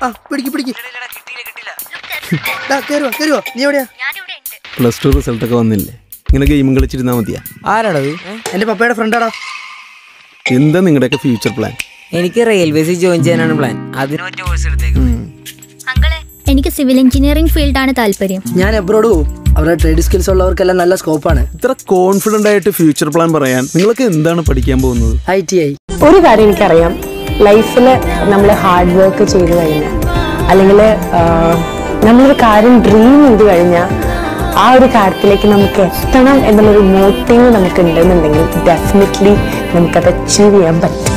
ആ പിടിക്ക് പിടിക്ക് ദാ, കേറുവാ കേറുവാ നീ എവിടെയാ പ്ലസ് ടു റിസൾട്ടൊക്കെ വന്നില്ലേ ഇങ്ങനെ ഗെയിമും കളിച്ചിരുന്നാൽ മതിയാ ആരാടത് എന്റെ പപ്പയുടെ ഫ്രണ്ടാടാ എന്താ നിങ്ങളുടെയൊക്കെ ഫ്യൂച്ചർ പ്ലാൻ എനിക്ക് റെയിൽവേസിൽ ജോയിൻ ചെയ്യാനാണ് പ്ലാൻ അതിന് പറ്റിയ കോഴ്സ് എടുത്തേക്കും എനിക്ക് സിവിൽ എഞ്ചിനീയറിംഗ് ഫീൽഡാണ് താല്പര്യം ഞാൻ എബ്രോഡ് പോകും അവരുടെ ട്രേഡ് സ്കിൽസ് ഉള്ളവർക്കെല്ലാം നല്ല സ്കോപ്പാണ് ഇത്ര കോൺഫിഡൻ്റ് ആയിട്ട് ഫ്യൂച്ചർ പ്ലാൻ പറയാൻ നിങ്ങളൊക്കെ എന്താണ് പഠിക്കാൻ പോകുന്നത് ഐ ടി ഐ ഒരു കാര്യം എനിക്കറിയാം ലൈഫിൽ നമ്മൾ ഹാർഡ് വർക്ക് ചെയ്തു കഴിഞ്ഞാൽ അല്ലെങ്കിൽ നമ്മളൊരു കാര്യം ഡ്രീം ചെയ്ത് കഴിഞ്ഞാൽ ആ ഒരു കാര്യത്തിലേക്ക് നമുക്ക് എത്തണം എന്നുള്ളൊരു മോട്ടീവ് നമുക്ക് ഉണ്ടെന്നുണ്ടെങ്കിൽ ഡെഫിനറ്റ്ലി നമുക്കത് അച്ചീവ് ചെയ്യാൻ പറ്റും